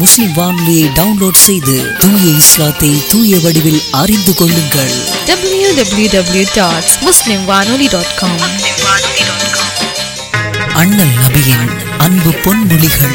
முஸ்லிம் வானொலியை டவுன்லோட் செய்து தூய இஸ்லாத்தை தூய வடிவில் அறிந்து கொள்ளுங்கள் www.muslimwanoli.com அண்ணல் நபியின் அன்பு பொன்மொழிகள்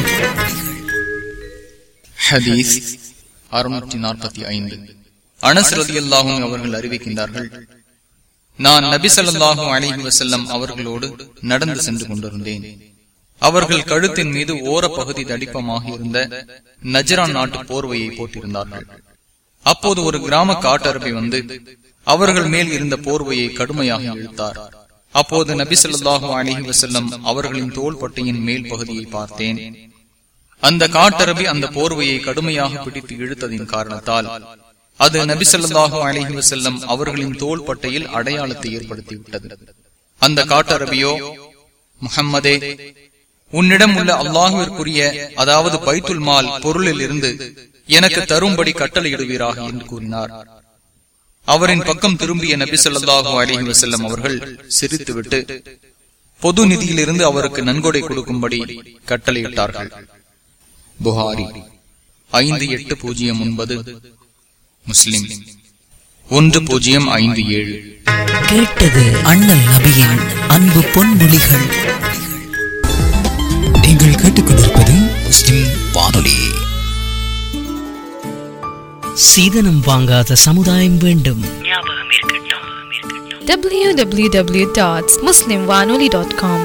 ஹதீஸ் அறுநூற்றி நாற்பத்தி ஐந்து அனஸ் ரலியல்லாஹும் அவர்கள் அறிவிக்கின்றார்கள் நான் நபி ஸல்லல்லாஹு அலைஹி வஸல்லம் அவர்களோடு நடந்து சென்று கொண்டிருந்தேன் அவர்கள் கழுத்தின் மீது ஓர பகுதி தடிப்பமாக இருந்த நஜரான் நாட்டு போர்வையை போட்டிருந்தார்கள் அப்போது ஒரு கிராம காட்டரபி வந்து அவர்கள் மேல் இருந்த போர்வையை கடுமையாக இழுத்தார் அப்போது நபி ஸல்லல்லாஹு அலைஹி வஸல்லம் அவர்களின் தோள்பட்டையின் மேல் பகுதியை பார்த்தேன் அந்த காட்டரபி அந்த போர்வையை கடுமையாக பிடித்து இழுத்ததின் காரணத்தால் அது நபிசல்லாஹு அலைஹி வஸல்லம் அவர்களின் தோள் பட்டையில் அடையாளத்தை ஏற்படுத்திவிட்டது அந்த காட்டரபியோ முஹம்மதே உன்னிடம் உள்ள அல்லாஹுவிற்குரிய அதாவது பைத்துல் மால் பொருளில் இருந்து எனக்கு தரும்படி கட்டளையிடுவீராக என்று கூறினார் அவரின் பக்கம் திரும்பிய நபி ஸல்லல்லாஹு அலைஹி வஸல்லம் அவர்கள் சிரித்துவிட்டு பொது நிதியிலிருந்து அவருக்கு நன்கொடை கொடுக்கும்படி கட்டளையிட்டார்கள் புகாரி ஐந்து எட்டு பூஜ்ஜியம் ஒன்பது முஸ்லிம் ஒன்று பூஜ்ஜியம் ஐந்து ஏழு கேட்டது அண்ணல் நபியின் அன்பு பொன்மொழிகள் நீங்கள் கேட்டுக்கொண்டிருப்பது முஸ்லிம் வானொலி சீதனம் வாங்காத சமுதாயம் வேண்டும் www.muslimwanoli.com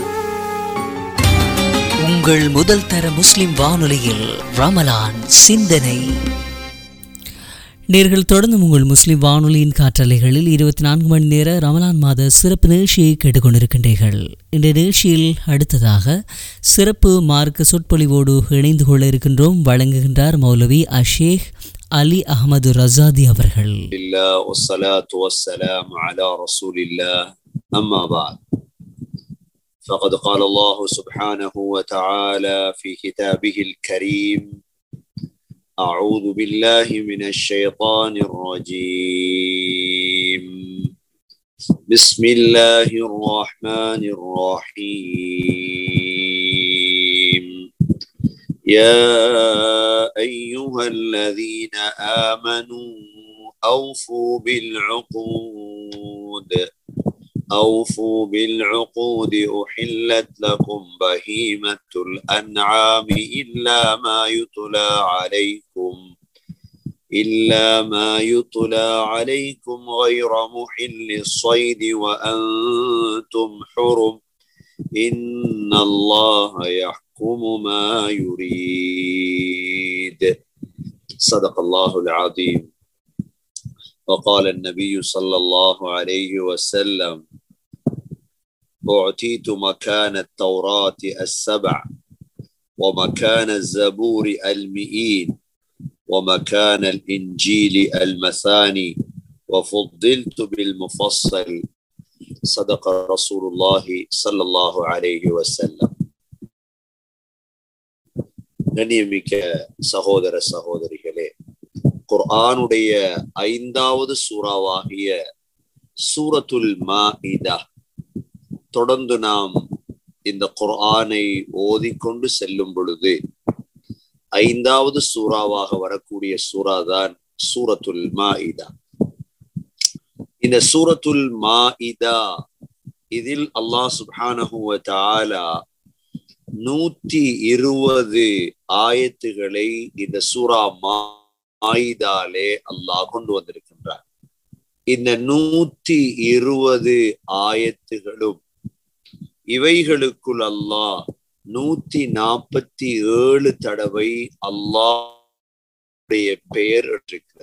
உங்கள் முதல் தர முஸ்லிம் வானொலியில் ரமலான் சிந்தனை நேர்கள் தொடர்ந்து உங்கள் முஸ்லிம் வானொலியின் காற்றலைகளில் இருபத்தி நான்கு மணி நேர ரமலான் மாத சிறப்பு நிகழ்ச்சியை கேட்டுக்கொண்டிருக்கின்றீர்கள் இந்த நிகழ்ச்சியில் அடுத்ததாக சிறப்பு மார்க்க சொற்பொழிவோடு இணைந்து கொள்ள இருக்கின்றோம் வழங்குகின்றார் மௌலவி அஷேக் அலி அகமது ரசாதி அவர்கள் الله والصلاة والسلام على رسول الله أما بعد فقد قال الله سبحانه وتعالى في كتابه الكريم أعوذ بالله من الشيطان الرجيم بسم الله الرحمن الرحيم يا أيها الذين آمنوا أوفوا بالعقود أوفوا بالعقود أحلت لكم بهيمة الأنعام إلا ما يتلى عليكم إلا ما يتلى عليكم غير محل الصيد وأنتم حرم إن الله يحكم ما يريد صدق الله العظيم وقال النبي صلى الله عليه وسلم أعطيت مكان التوراة السبع ومكان الزبور المئين ومكان الإنجيل المثاني وفضلت بالمفصل صدق رسول الله صلى الله عليه وسلم கண்ணியமிக்க சகோதர சகோதரிகளே குர்ஆனுடைய ஐந்தாவது சூறாவாகிய சூரத்துல் மாஇதா தொடர்ந்து நாம் இந்த குர்ஆனை ஓதிக்கொண்டு செல்லும் பொழுது ஐந்தாவது சூறாவாக வரக்கூடிய சூறா தான் சூரத்துல் மாஇதா இந்த சூரத்துல் மாஇதா இதில் அல்லாஹ் சுப்ஹானஹு வ தஆலா நூத்தி இருபது ஆயத்துகளை இந்த சூரா மாயிதாலே அல்லாஹ் கொண்டு வந்திருக்கின்றார் இந்த நூத்தி இருபது ஆயத்துகளும் இவைகளுக்குள் அல்லாஹ் நூத்தி நாற்பத்தி ஏழு தடவை அல்லாஹுடைய பெயர் இருக்கிறது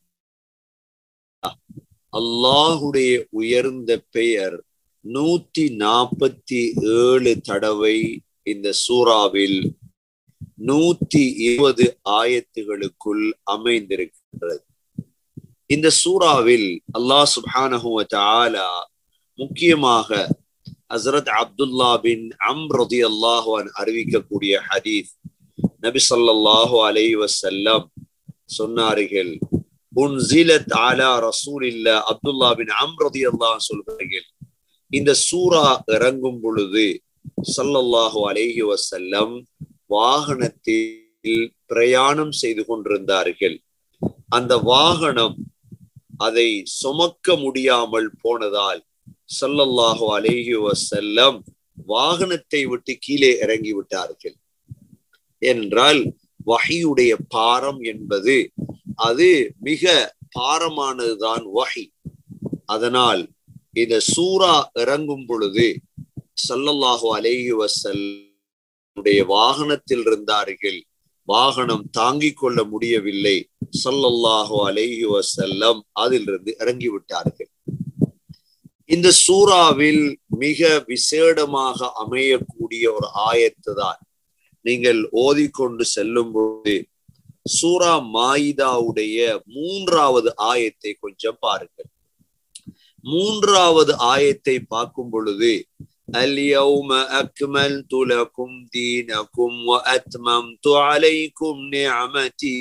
அல்லாஹுடைய உயர்ந்த பெயர் நூத்தி நாற்பத்தி ஏழு தடவை இந்த சூறாவில் நூத்தி இருபது ஆயத்துகளுக்குள் அமைந்திருக்கின்றது இந்த சூறாவில் அல்லாஹ் சுப்ஹானஹு வ தஆலா முக்கியமாக ஹசரத் அப்துல்லா பின் அம் ரதி அல்லாஹு அறிவிக்கக்கூடிய ஹதீஸ் நபி ஸல்லல்லாஹு அலைஹி வஸல்லம் சொன்னார்கள் உன்சிலத் அலா ரசூலில்லா அப்துல்லா பின் அம் ரதி அல்லாஹ் சொல்கிறார்கள் இந்த சூரா இறங்கும் பொழுது ஸல்லல்லாஹு அலைஹி வஸல்லம் வாகனத்தில் பிரயாணம் செய்து கொண்டிருந்தார்கள் அந்த வாகனம் அதை சுமக்க முடியாமல் போனதால் ஸல்லல்லாஹு அலைஹி வஸல்லம் வாகனத்தை விட்டு கீழே இறங்கி விட்டார்கள் என்றால் வஹியுடைய பாரம் என்பது அது மிக பாரமானதுதான் வஹி அதனால் இந்த சூரா இறங்கும் பொழுது ஸல்லல்லாஹு அலைஹி வஸல்லுடைய வாகனத்தில் இருந்தார்கள் வாகனம் தாங்கிக் கொள்ள முடியவில்லை ஸல்லல்லாஹு அலைஹி வஸல்லம் அதிலிருந்து இறங்கி விட்டார்கள் இந்த சூறாவில் மிக விசேடமாக அமையக்கூடிய ஒரு ஆயத்து தான் நீங்கள் ஓதிக்கொண்டு செல்லும் போது சூரா மாயிதாவுடைய மூன்றாவது ஆயத்தை கொஞ்சம் பாருங்கள் மூன்றாவது ஆயத்தை பார்க்கும் பொழுது اليوم أكملت لكم دينكم وأتممت عليكم نعمتي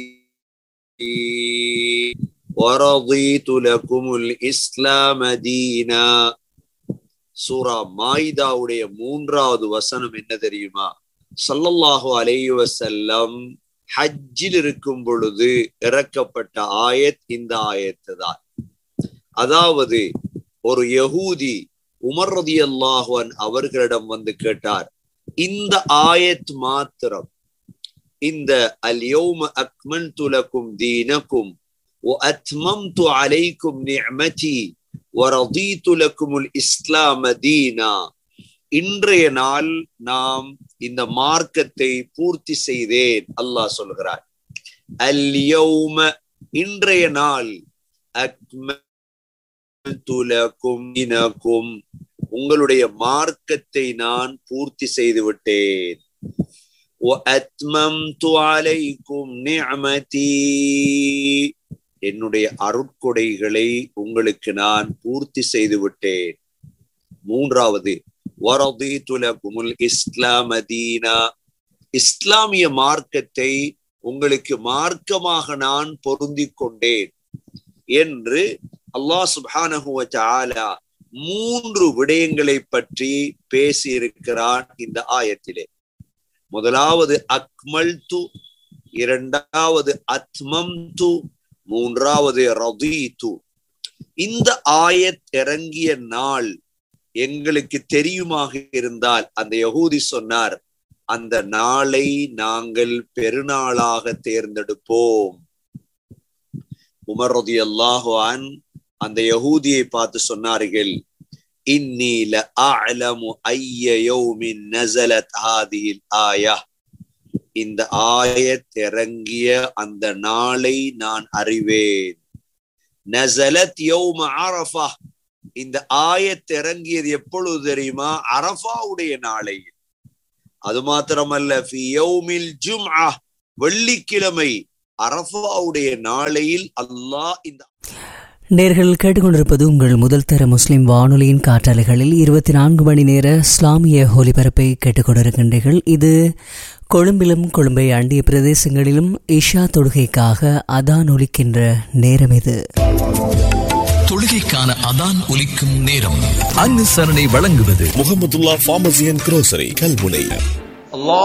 ورضيت لكم الإسلام دينا சூரா மாயிதாவுடைய மூன்றாவது வசனம் என்ன தெரியுமா சல்லல்லாஹு அலைஹி வஸல்லம் ஹஜ்ஜில் இருக்கும் பொழுது இறக்கப்பட்ட ஆயத் இந்த ஆயத்து தான் அதாவது ஒரு யகூதி உமர் ரதி அல்லாஹுவன் அவர்களிடம் வந்து கேட்டார் இந்த ஆயத் மாத்திரம் இந்த அல்யௌம அக்மல்து லக்கும் தீனக்கும் وأتممت عليكم نعمتي ورضيت لكم الإسلام دينا இன்றைய நாள் நாம் இந்த மார்க்கத்தை பூர்த்தி செய்தேன் அல்லாஹ் சொல்கிறார் அல்யௌம இன்றைய நாள் அக்மல்து லக்கும் தீனக்கும் உங்களுடைய மார்க்கத்தை நான் பூர்த்தி செய்து விட்டேன் وأتممت عليكم نعمتي என்னுடைய அருட்கொடைகளை உங்களுக்கு நான் பூர்த்தி செய்து விட்டேன் மூன்றாவது வரதீதுலகுமுல் இஸ்லாம் தீனா இஸ்லாமிய மார்க்கத்தை உங்களுக்கு மார்க்கமாக நான் பொருந்திக் கொண்டேன் என்று அல்லாஹ் சுப்ஹானஹு வ தஆலா மூன்று விடயங்களை பற்றி பேசி இருக்கிறான் இந்த ஆயத்திலே முதலாவது அக்மல் து இரண்டாவது அத்மம் து மூன்றாவது ரதீது இந்த ஆயத் இறங்கிய நாள் எங்களுக்கு தெரியுமாக இருந்தால் அந்த யகூதி சொன்னார் அந்த நாளை நாங்கள் பெருநாளாக தேர்ந்தெடுப்போம் உமர் ரதி அல்லாஹான் அந்த யகூதியை பார்த்து சொன்னார்கள் இன்னி லஅலமு ஐய யௌமின் நஸலத் ஹாதிஹில் ஆயா இந்த ஆயத் இறங்கிய அந்த நாளை நான் அறிவேன் நஸலத் யௌம அரஃபா இந்த ஆயத் இறங்கியது எப்பொழுது தெரியுமா அரஃபாவுடைய நாளை அது மாத்திரமல்ல ஃபி யௌமில் ஜும்ஆ வெள்ளிக்கிழமை அரஃபாவுடைய நாளையில் அல்லாஹ் இந்த நேர்கள் கேட்டுக்கொண்டிருப்பது உங்கள் முதல் தர முஸ்லிம் வானொலியின் காற்றாலைகளில் இருபத்தி நான்கு மணி நேர இஸ்லாமிய ஒலிபரப்பை கேட்டுக்கொண்டிருக்கின்றீர்கள் இது கொழும்பிலும் கொழும்பை அண்டிய பிரதேசங்களிலும் இஷா தொழுகைக்காக அதான் ஒலிக்கின்ற நேரம் இது தொழுகைக்கான அதான் ஒலிக்கும் நேரம் அனுசரணை வழங்குவது Mohamedulla pharmacy and grocery Kalmunai الله